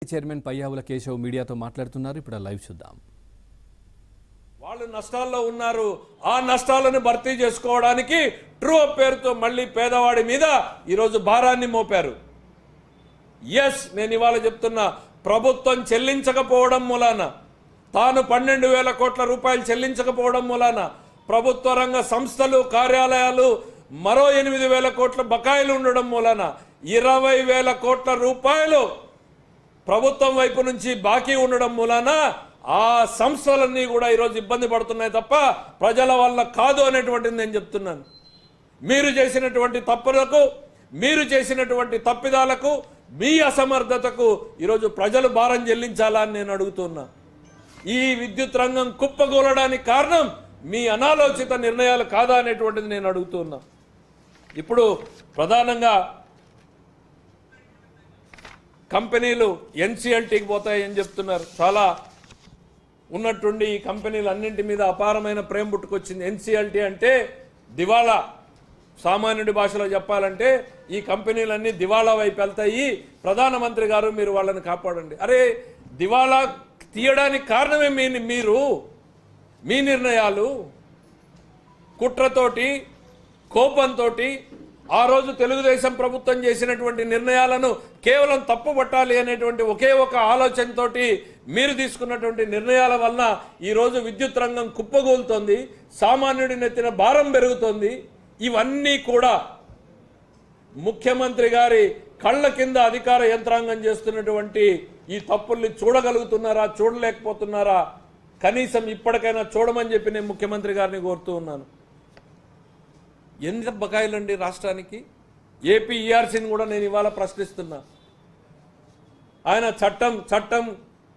chairman Payyavula Keshav మీడియాతో మాట్లాడుతున్నారు ఇప్పుడు ఆ లైవ్ చూద్దాం వాళ్ళు నష్టాల్లో ఉన్నారు ఆ నష్టాలను భర్తీ చేసుకోవడానికి ట్రూ అప్ పేరుతో మళ్ళీ పేదవాడి మీద ఈరోజు భారాన్ని మోపారు ఎస్ నేను ఇవాళ చెప్తున్నా ప్రభుత్వం చెల్లించకపోవడం మూలాన తాను పన్నెండు వేల కోట్ల రూపాయలు చెల్లించకపోవడం మూలాన ప్రభుత్వ రంగ సంస్థలు కార్యాలయాలు మరో ఎనిమిది వేల కోట్ల బకాయిలు ఉండడం మూలాన ఇరవై వేల కోట్ల రూపాయలు ప్రభుత్వం వైపు నుంచి బాకీ ఉండడం మూలాన ఆ సంస్థలన్నీ కూడా ఈరోజు ఇబ్బంది పడుతున్నాయి తప్ప ప్రజల వల్ల కాదు అనేటువంటిది నేను చెప్తున్నాను మీరు చేసినటువంటి తప్పులకు మీరు చేసినటువంటి తప్పిదాలకు మీ అసమర్థతకు ఈరోజు ప్రజలు భారం చెల్లించాలా అని నేను అడుగుతున్నా ఈ విద్యుత్ రంగం కుప్పగూలడానికి కారణం మీ అనాలోచిత నిర్ణయాలు కాదా అనేటువంటిది నేను అడుగుతున్నా ఇప్పుడు ప్రధానంగా కంపెనీలు ఎన్సిఎల్టీకి పోతాయని చెప్తున్నారు చాలా ఉన్నట్టుండి ఈ కంపెనీలు అన్నింటి మీద అపారమైన ప్రేమ పుట్టుకొచ్చింది ఎన్సిఎల్టీ అంటే దివాళా సామాన్యుడి భాషలో చెప్పాలంటే ఈ కంపెనీలన్నీ దివాళా వైపు వెళ్తాయి ప్రధానమంత్రి గారు మీరు వాళ్ళని కాపాడండి అరే దివాళా తీయడానికి కారణమే మీ మీరు మీ నిర్ణయాలు కుట్రతోటి కోపంతో ఆ రోజు తెలుగుదేశం ప్రభుత్వం చేసినటువంటి నిర్ణయాలను కేవలం తప్పుపట్టాలి అనేటువంటి ఒకే ఒక ఆలోచనతోటి మీరు తీసుకున్నటువంటి నిర్ణయాల వలన ఈరోజు విద్యుత్ రంగం కుప్పగూలుతోంది సామాన్యుడి నెత్తిన భారం పెరుగుతోంది ఇవన్నీ కూడా ముఖ్యమంత్రి గారి కళ్ళ కింద అధికార యంత్రాంగం చేస్తున్నటువంటి ఈ తప్పుల్ని చూడగలుగుతున్నారా చూడలేకపోతున్నారా కనీసం ఇప్పటికైనా చూడమని చెప్పి నేను ముఖ్యమంత్రి గారిని కోరుతూ ఉన్నాను ఎన్ని బకాయిలండి రాష్ట్రానికి ఏపీ ఈఆర్సీని కూడా నేను ఇవాళ ప్రశ్నిస్తున్నా ఆయన చట్టం చట్టం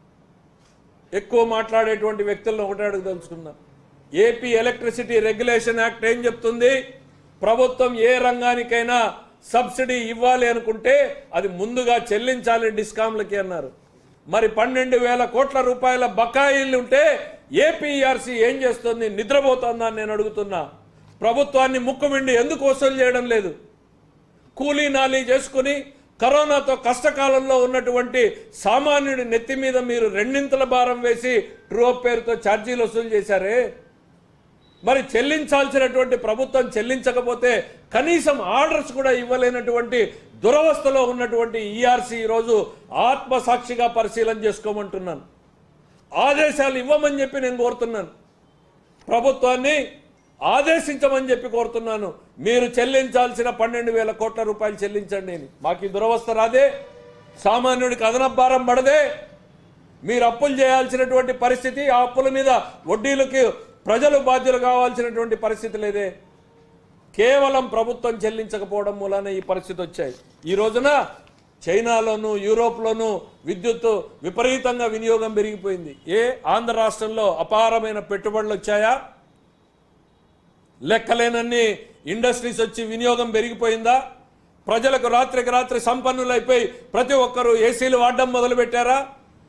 ఎక్కువ మాట్లాడేటువంటి వ్యక్తులను ఒకటే అడగదలుచుకున్నా ఏపీ ఎలక్ట్రిసిటీ రెగ్యులేషన్ యాక్ట్ ఏం చెప్తుంది ప్రభుత్వం ఏ రంగానికైనా సబ్సిడీ ఇవ్వాలి అనుకుంటే అది ముందుగా చెల్లించాలి డిస్కామ్లకి అన్నారు మరి పన్నెండు వేల కోట్ల రూపాయల బకాయిలు ఉంటే ఏపీఆర్సీ ఏం చేస్తుంది నిద్రపోతుందా అని నేను అడుగుతున్నా ప్రభుత్వాన్ని ముక్కుమిండి ఎందుకు వసూలు చేయడం లేదు కూలీ నాలీ చేసుకుని కరోనాతో కష్టకాలంలో ఉన్నటువంటి సామాన్యుడి నెత్తి మీద మీరు రెండింతల భారం వేసి ట్రూ పేరుతో ఛార్జీలు వసూలు చేశారే మరి చెల్లించాల్సినటువంటి ప్రభుత్వం చెల్లించకపోతే కనీసం ఆర్డర్స్ కూడా ఇవ్వలేనటువంటి దురవస్థలో ఉన్నటువంటి ఈఆర్సీ ఈరోజు ఆత్మసాక్షిగా పరిశీలన చేసుకోమంటున్నాను ఆదేశాలు ఇవ్వమని చెప్పి నేను కోరుతున్నాను ప్రభుత్వాన్ని ఆదేశించమని చెప్పి కోరుతున్నాను మీరు చెల్లించాల్సిన పన్నెండు వేల కోట్ల రూపాయలు చెల్లించండి అని మాకు ఈ దురవస్థ రాదే సామాన్యుడికి అదనపు భారం పడదే మీరు అప్పులు చేయాల్సినటువంటి పరిస్థితి ఆ అప్పుల మీద వడ్డీలకి ప్రజలు బాధ్యులు కావాల్సినటువంటి పరిస్థితి లేదే కేవలం ప్రభుత్వం చెల్లించకపోవడం మూలాన ఈ పరిస్థితి వచ్చాయి ఈ రోజున చైనాలోను యూరోప్లోను విద్యుత్ విపరీతంగా వినియోగం పెరిగిపోయింది ఏ ఆంధ్ర రాష్ట్రంలో అపారమైన పెట్టుబడులు వచ్చాయా లెక్కలేనన్ని ఇండస్ట్రీస్ వచ్చి వినియోగం పెరిగిపోయిందా ప్రజలకు రాత్రికి రాత్రి సంపన్నులైపోయి ప్రతి ఒక్కరూ ఏసీలు వాడడం మొదలుపెట్టారా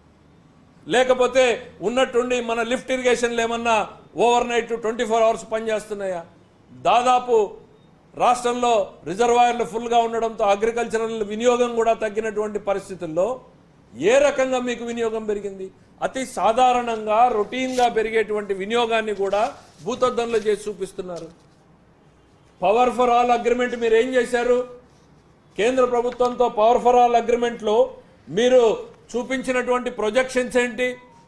లేకపోతే ఉన్నట్టుండి మన లిఫ్ట్ ఇరిగేషన్లు ఏమన్నా overnight twenty four hours పనిచేస్తున్నాయా దాదాపు రాష్ట్రంలో రిజర్వాయర్లు ఫుల్గా ఉండడంతో అగ్రికల్చరల్ వినియోగం కూడా తగ్గినటువంటి పరిస్థితుల్లో ఏ రకంగా మీకు వినియోగం పెరిగింది అతి సాధారణంగా రొటీన్గా పెరిగేటువంటి వినియోగాన్ని కూడా భూతద్దంలో చేసి చూపిస్తున్నారు పవర్ ఫర్ ఆల్ అగ్రిమెంట్ మీరు ఏం చేశారు కేంద్ర ప్రభుత్వంతో పవర్ ఫర్ ఆల్ అగ్రిమెంట్లో మీరు చూపించినటువంటి ప్రొజెక్షన్స్ ఏంటి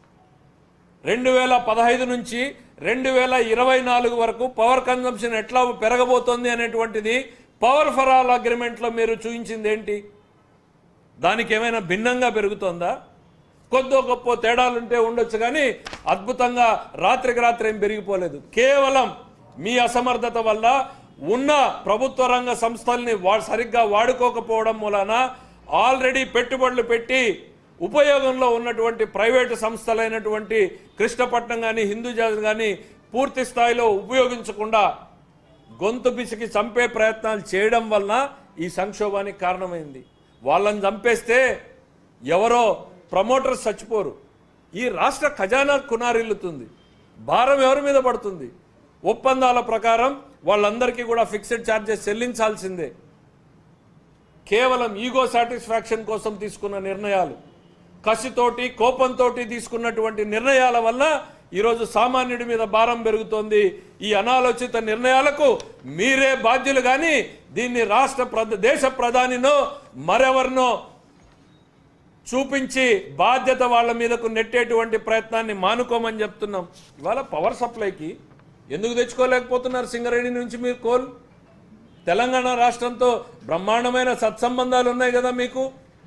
రెండు వేల పదహైదు నుంచి రెండు వేల ఇరవై నాలుగు వరకు పవర్ కన్జంప్షన్ ఎట్లా పెరగబోతోంది అనేటువంటిది పవర్ ఫర్ ఆల్ అగ్రిమెంట్లో మీరు చూపించింది ఏంటి దానికి ఏమైనా భిన్నంగా పెరుగుతోందా కొద్దో గొప్ప తేడాలుంటే ఉండొచ్చు కానీ అద్భుతంగా రాత్రికి రాత్రి ఏం పెరిగిపోలేదు కేవలం మీ అసమర్థత వల్ల ఉన్న ప్రభుత్వ రంగ సంస్థల్ని వా సరిగ్గా వాడుకోకపోవడం మూలన ఆల్రెడీ పెట్టుబడులు పెట్టి ఉపయోగంలో ఉన్నటువంటి ప్రైవేటు సంస్థలైనటువంటి కృష్ణపట్నం కానీ హిందూజాజ్ కానీ పూర్తి స్థాయిలో ఉపయోగించకుండా గొంతు పిసికి చంపే ప్రయత్నాలు చేయడం వలన ఈ సంక్షోభానికి కారణమైంది వాళ్ళని చంపేస్తే ఎవరో ప్రమోటర్స్ చచ్చిపోరు ఈ రాష్ట్ర ఖజానా కునారిల్లుతుంది భారం ఎవరి మీద పడుతుంది ఒప్పందాల ప్రకారం వాళ్ళందరికీ కూడా ఫిక్స్డ్ ఛార్జెస్ చెల్లించాల్సిందే కేవలం ఈగో సాటిస్ఫాక్షన్ కోసం తీసుకున్న నిర్ణయాలు కసితోటి కోపంతో తీసుకున్నటువంటి నిర్ణయాల వల్ల ఈరోజు సామాన్యుడి మీద భారం పెరుగుతోంది ఈ అనాలోచిత నిర్ణయాలకు మీరే బాధ్యులు కానీ దీన్ని రాష్ట్ర ప్రధ దేశ ప్రధానినో మరెవరినో చూపించి బాధ్యత వాళ్ళ మీదకు నెట్టేటువంటి ప్రయత్నాన్ని మానుకోమని చెప్తున్నాం ఇవాళ పవర్ సప్లైకి ఎందుకు తెచ్చుకోలేకపోతున్నారు సింగరేణి నుంచి మీరు కోల్ తెలంగాణ రాష్ట్రంతో బ్రహ్మాండమైన సత్సంబంధాలు ఉన్నాయి కదా మీకు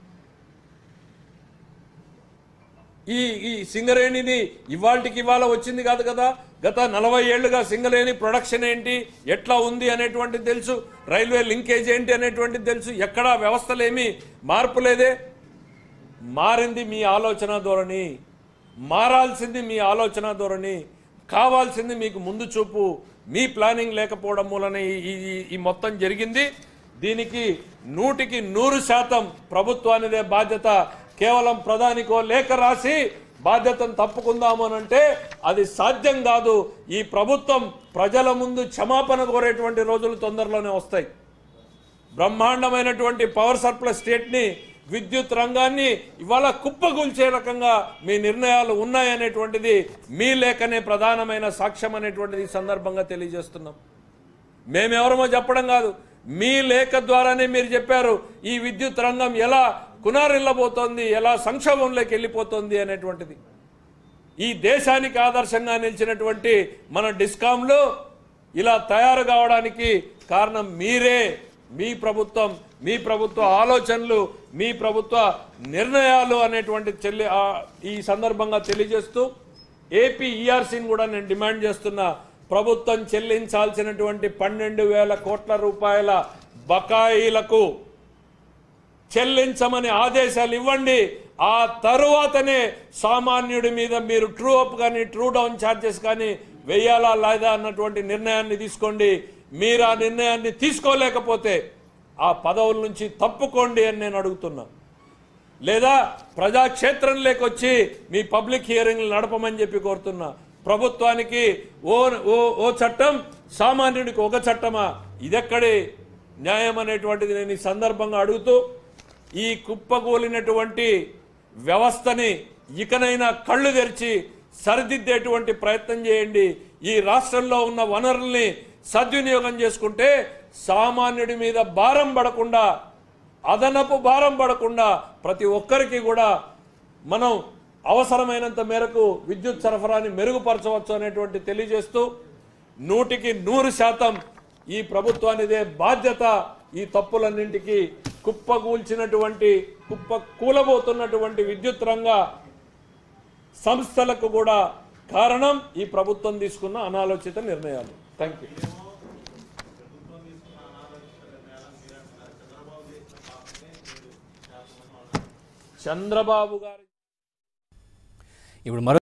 ఈ ఈ సింగరేణిని ఇవాళకి ఇవాళ వచ్చింది కాదు కదా గత నలభై ఏళ్లుగా సింగరేణి ప్రొడక్షన్ ఏంటి ఎట్లా ఉంది అనేటువంటిది తెలుసు రైల్వే లింకేజ్ ఏంటి అనేటువంటిది తెలుసు ఎక్కడా వ్యవస్థలేమి మార్పు లేదే మారింది మీ ఆలోచన ధోరణి మారాల్సింది మీ ఆలోచన ధోరణి కావాల్సింది మీకు ముందు చూపు మీ ప్లానింగ్ లేకపోవడం మూలన ఈ- ఈ ఈ- ఈ మొత్తం జరిగింది దీనికి నూటికి నూరు శాతం ప్రభుత్వానిదే బాధ్యత కేవలం ప్రధానికో లేఖ రాసి బాధ్యతను తప్పుకుందాము అని అంటే అది సాధ్యం కాదు ఈ ప్రభుత్వం ప్రజల ముందు క్షమాపణ కోరేటువంటి రోజులు తొందరలోనే వస్తాయి బ్రహ్మాండమైనటువంటి పవర్ సప్లై స్టేట్ని విద్యుత్ రంగాన్ని ఇవాళ కుప్పగూల్చే రకంగా మీ నిర్ణయాలు ఉన్నాయనేటువంటిది మీ లేఖనే ప్రధానమైన సాక్ష్యం అనేటువంటిది ఈ సందర్భంగా తెలియజేస్తున్నాం మేమెవరమో చెప్పడం కాదు మీ లేఖ ద్వారానే మీరు చెప్పారు ఈ విద్యుత్ రంగం ఎలా కునారిల్లబోతోంది ఎలా సంక్షోభంలోకి వెళ్ళిపోతుంది అనేటువంటిది ఈ దేశానికి ఆదర్శంగా నిలిచినటువంటి మన డిస్కాంలు ఇలా తయారు కావడానికి కారణం మీరే మీ ప్రభుత్వం మీ ప్రభుత్వ ఆలోచనలు మీ ప్రభుత్వ నిర్ణయాలు అనేటువంటి చెల్లి ఆ, ఈ సందర్భంగా తెలియజేస్తూ ఏపీ ఈఆర్సీని కూడా నేను డిమాండ్ చేస్తున్నా ప్రభుత్వం చెల్లించాల్సినటువంటి పన్నెండు వేల కోట్ల రూపాయల బకాయిలకు చెల్లించమని ఆదేశాలు ఇవ్వండి ఆ తరువాతనే సామాన్యుడి మీద మీరు ట్రూ అప్ కానీ ట్రూ డౌన్ ఛార్జెస్ కానీ వెయ్యాలా లేదా అన్నటువంటి నిర్ణయాన్ని తీసుకోండి మీరు ఆ నిర్ణయాన్ని తీసుకోలేకపోతే ఆ పదవుల నుంచి తప్పుకోండి అని నేను అడుగుతున్నా లేదా ప్రజాక్షేత్రంలోకి వచ్చి మీ పబ్లిక్ హియరింగ్లు నడపమని చెప్పి కోరుతున్నా ప్రభుత్వానికి ఓ ఓ ఓ చట్టం సామాన్యుడికి ఒక చట్టమా ఇదెక్కడి న్యాయం అనేటువంటిది నేను ఈ సందర్భంగా అడుగుతూ ఈ కుప్పకూలినటువంటి వ్యవస్థని ఇకనైనా కళ్ళు తెరిచి సరిదిద్దేటువంటి ప్రయత్నం చేయండి ఈ రాష్ట్రంలో ఉన్న వనరుల్ని సద్వినియోగం చేసుకుంటే సామాన్యుడి మీద భారం పడకుండా అదనపు భారం పడకుండా ప్రతి ఒక్కరికి కూడా మనం అవసరమైనంత మేరకు విద్యుత్ సరఫరాని మెరుగుపరచవచ్చు అనేటువంటి తెలియజేస్తూ నూటికి నూరు శాతం ఈ ప్రభుత్వానిదే బాధ్యత ఈ తప్పులన్నింటికి కుప్పకూల్చినటువంటి కుప్ప కూలబోతున్నటువంటి విద్యుత్ రంగ సంస్థలకు కూడా కారణం ఈ ప్రభుత్వం తీసుకున్న అనాలోచిత నిర్ణయాలు థ్యాంక్ యూ చంద్రబాబు గారి ఇప్పుడు మరో